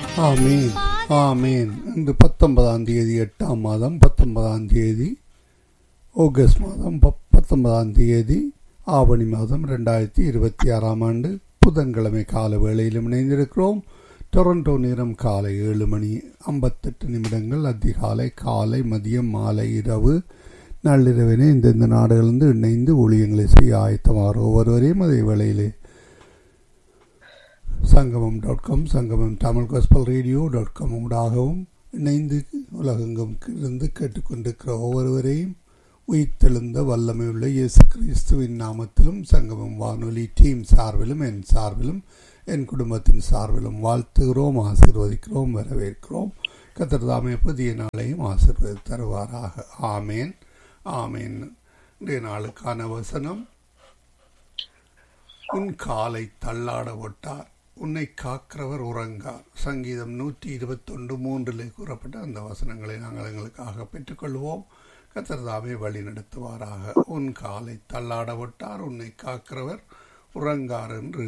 ஆமீன் ஆமீன் இன்று பத்தொன்பதாம் தேதி எட்டாம் மாதம் பத்தொன்பதாம் தேதி ஆகஸ்ட் மாதம் ப- பத்தொன்பதாம் தேதி ஆவணி மாதம் ரெண்டாயிரத்தி இருபத்தி ஆறாம் ஆண்டு புதன்கிழமை கால வேளையிலும் இணைந்திருக்கிறோம் டொரண்டோ நேரம் காலை ஏழு மணி ஐம்பத்தெட்டு நிமிடங்கள் அதிகாலை காலை மதியம் மாலை இரவு நள்ளிரவினை இந்தந்த நாடுகளிலிருந்து இணைந்து ஊழியங்களை செய்ய ஆயத்தமாகிற ஒவ்வொருவரையும் அதே வேளையிலே சங்கமம் dot com Sangamam Tamil gospel radio dot com ஊடாகவும் இணைந்து உலகெங்கும் இருந்து கேட்டுக்கொண்டிருக்கிற ஒவ்வொருவரையும் உயிர்த்தெழுந்த வல்லமையுள்ள இயேசு கிறிஸ்துவின் நாமத்திலும் சங்கமம் வானொலி டீம் சார்பிலும் என் சார்பிலும் என் குடும்பத்தின் சார்பிலும் வாழ்த்துகிறோம் ஆசீர்வதிக்கிறோம் வரவேற்கிறோம் கத்தர் தாமே புதிய நாளையும் ஆசீர்வதி தருவாராக ஆமேன் ஆமேன் இன்றைய நாளுக்கான வசனம் உன் காலை தள்ளாட ஒட்டார் உன்னை காக்கிறவர் உறங்கார் சங்கீதம் நூற்றி இருபத்தொன்று மூன்றிலே கூறப்பட்ட அந்த வசனங்களை நாங்கள் எங்களுக்காக பெற்றுக்கொள்வோம் கத்தர்தாமே வழி நடத்துவாராக உன் காலை தள்ளாட ஒட்டார் உன்னை காக்கிறவர் உறங்கார் என்று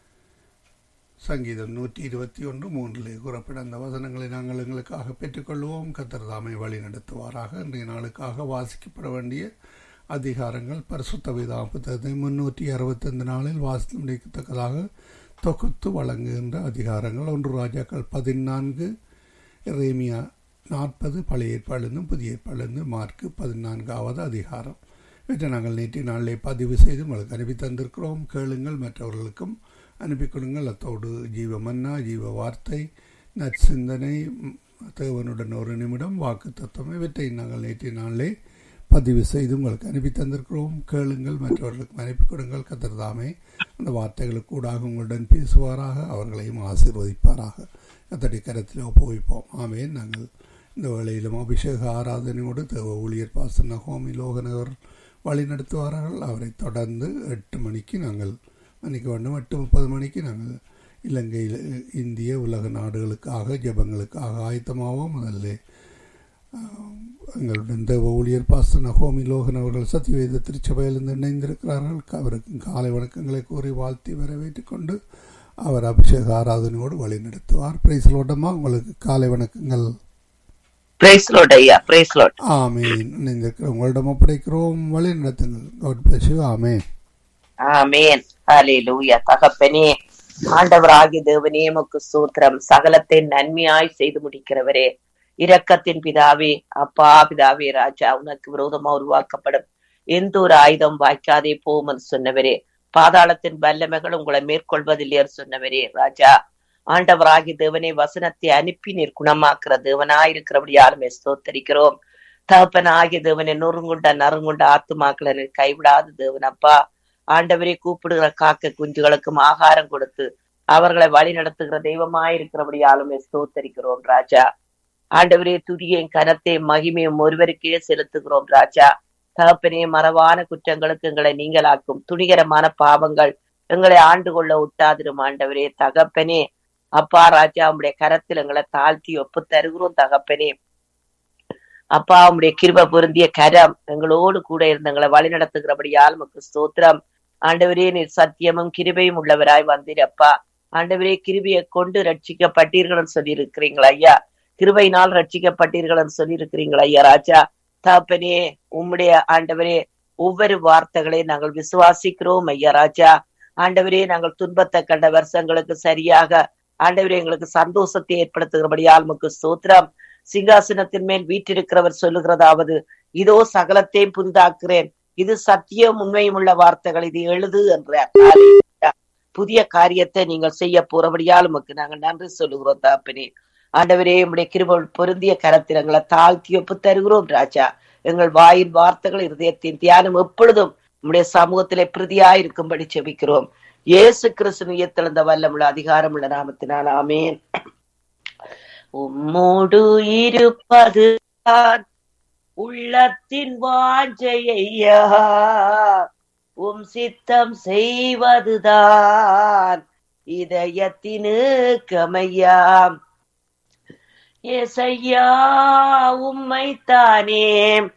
சங்கீதம் நூற்றி இருபத்தி ஒன்று மூன்றிலே கூறப்பட்ட அந்த வசனங்களை நாங்கள் எங்களுக்காக பெற்றுக்கொள்வோம் கத்தர்தாமை வழி நடத்துவாராக இன்றைய நாளுக்காக வாசிக்கப்பட வேண்டிய அதிகாரங்கள் பரிசுத்த வேதா புத்தகத்தை முன்னூற்றி அறுபத்தைந்து நாளில் வாசித்து முடிக்கத்தக்கதாக தொகுத்து வழங்குகின்ற அதிகாரங்கள் ஒன்று ராஜாக்கள் பதினான்கு ரேமியா நாற்பது பழைய ஏற்பாடுலேருந்து புதிய ஏற்பாடுலேருந்து மார்க்கு பதினான்காவது அதிகாரம் இவற்றை நாங்கள் நேற்றைய நாளிலே பதிவு செய்து உங்களுக்கு அனுப்பி தந்திருக்கிறோம் கேளுங்கள் மற்றவர்களுக்கும் அனுப்பி கொடுங்கள் அத்தோடு ஜீவ மன்னா ஜீவ வார்த்தை நற்சிந்தனை ம், தேவனுடன் ஒரு நிமிடம் வாக்கு தத்துவம் இவற்றை நாங்கள் நேற்றைய நாளிலே பதிவு செய்து உங்களுக்கு அனுப்பி தந்திருக்கிறோம் கேளுங்கள் மற்றவர்களுக்கு அனுப்பி கொடுங்கள் கத்தர்தாமே அந்த வார்த்தைகளுக்கு கூடாக உங்களுடன் பேசுவாராக அவர்களையும் ஆசீர்வதிப்பாராக கத்தடி கரத்தில் ஒப்புவிப்போம் ஆமேன் நாங்கள் இந்த வேளையிலும் அபிஷேக ஆராதனையோடு தேவ ஊழியர் பாசன ஹோமி லோகநகர் வழி நடத்துவார்கள் அவரை தொடர்ந்து எட்டு மணிக்கு நாங்கள் மணிக்கு வேண்டும் எட்டு முப்பது மணிக்கு நாங்கள் இலங்கையில் இந்திய உலக நாடுகளுக்காக ஜெபங்களுக்காக ஆயத்தமாவோம் முதல்ல எங்களுடன் தேவ ஊழியர் பாஸ்டர் நகோமி லோகன் அவர்கள் சத்தியவேத திருச்சபையிலிருந்து இணைந்திருக்கிறார்கள் அவருக்கு காலை வணக்கங்களை கூறி வாழ்த்தி வரவேற்றுக் கொண்டு அவர் அபிஷேக ஆராதனையோடு வழி நடத்துவார் பிரைசலோட்டமா உங்களுக்கு காலை வணக்கங்கள் பிரைஸ் லோட் ஐயா பிரைஸ் லோட் ஆமீன் இணைந்திருக்கிற உங்களிடம் ஒப்படைக்கிறோம் வழி நடத்துங்கள் காட் பிளஸ் யூ ஆமேன் ஆமேன் ஹalleluya தகப்பனே ஆண்டவராகிய தேவனே உமக்கு சூத்திரம் சகலத்தை நன்மையாய் செய்து முடிக்கிறவரே இரக்கத்தின் பிதாவே அப்பா பிதாவே ராஜா உனக்கு விரோதமா உருவாக்கப்படும் எந்த ஒரு ஆயுதம் வாய்க்காதே போகும் என்று சொன்னவரே பாதாளத்தின் வல்லமைகள் உங்களை மேற்கொள்வதில்லை என்று சொன்னவரே ராஜா ஆண்டவராகிய தேவனே வசனத்தை அனுப்பி நீர் குணமாக்குற தேவனாயிருக்கிறபடியாலுமே ஸ்தோத்தரிக்கிறோம் தகப்பனாகிய தேவனை நொறுங்குண்ட நறுங்குண்ட ஆத்துமாக்களை நீர் கைவிடாத தேவன் அப்பா ஆண்டவரே கூப்பிடுகிற காக்க குஞ்சுகளுக்கும் ஆகாரம் கொடுத்து அவர்களை வழி நடத்துகிற தெய்வமாயிருக்கிறபடியாலுமே ஸ்தோத்தரிக்கிறோம் ராஜா ஆண்டவரே துதியையும் கனத்தையும் மகிமையும் ஒருவருக்கே செலுத்துகிறோம் ராஜா தகப்பனே மறவான குற்றங்களுக்கு எங்களை நீங்களாக்கும் துணிகரமான பாவங்கள் எங்களை ஆண்டு கொள்ள விட்டாதிரும் ஆண்டவரே தகப்பனே அப்பா ராஜா உம்முடைய கரத்தில் எங்களை தாழ்த்தி ஒப்பு தருகிறோம் தகப்பனே அப்பா உம்முடைய கிருப பொருந்திய கரம் எங்களோடு கூட இருந்து எங்களை வழி நடத்துகிறபடியால் உமக்கு ஸ்தோத்திரம் ஆண்டவரே நீர் சத்தியமும் கிருபையும் உள்ளவராய் வந்தீரப்பா ஆண்டவரே கிருபையை கொண்டு ரட்சிக்கப்பட்டீர்கள்னு சொல்லி இருக்கிறீங்களா ஐயா கிருபையினால் ரட்சிக்கப்பட்டீர்கள்னு சொல்லி இருக்கிறீங்களா ஐயா ராஜா தாப்பனே உம்முடைய ஆண்டவரே ஒவ்வொரு வார்த்தைகளை நாங்கள் விசுவாசிக்கிறோம் ஐயா ராஜா ஆண்டவரே நாங்கள் துன்பத்தை கண்ட வருஷங்களுக்கு சரியாக ஆண்டவரே எங்களுக்கு சந்தோஷத்தை ஏற்படுத்துகிறபடியால் உமக்கு ஸ்தோத்திரம் சிங்காசனத்தின் மேல் வீற்றிருக்கிறவர் சொல்லுகிறதாவது இதோ சகலத்தையும் புதிதாக்குறேன் இது சத்தியம் உண்மையும் உள்ள வார்த்தைகள் இது எழுது என்றார் ஹalleluya. புதிய காரியத்தை நீங்கள் செய்ய போறபடியால் உமக்கு நாங்கள் நன்றி சொல்லுகிறோம் தாப்பனே ஆண்டவரே உம்முடைய கிருப பொருந்திய கரத்தில் எங்களை தாழ்த்தி ஒப்பு தருகிறோம் ராஜா எங்கள் வாயின் வார்த்தைகள் இருதயத்தின் தியானம் எப்பொழுதும் உம்முடைய சமூகத்திலே பிரதியாய் இருக்கும்படி செபிக்கிறோம் இயேசு கிறிஸ்து உயர்த்தெழுந்த வல்லமுள்ள அதிகாரமுள்ள நாமத்தினால் ஆமேன் உம்மோடு இருப்பதுதான் உள்ளத்தின் வாஞ்சையா உம் சித்தம் செய்வதுதான் இதயத்தினு கமையாம் ஏசையா உம்மைத்தானே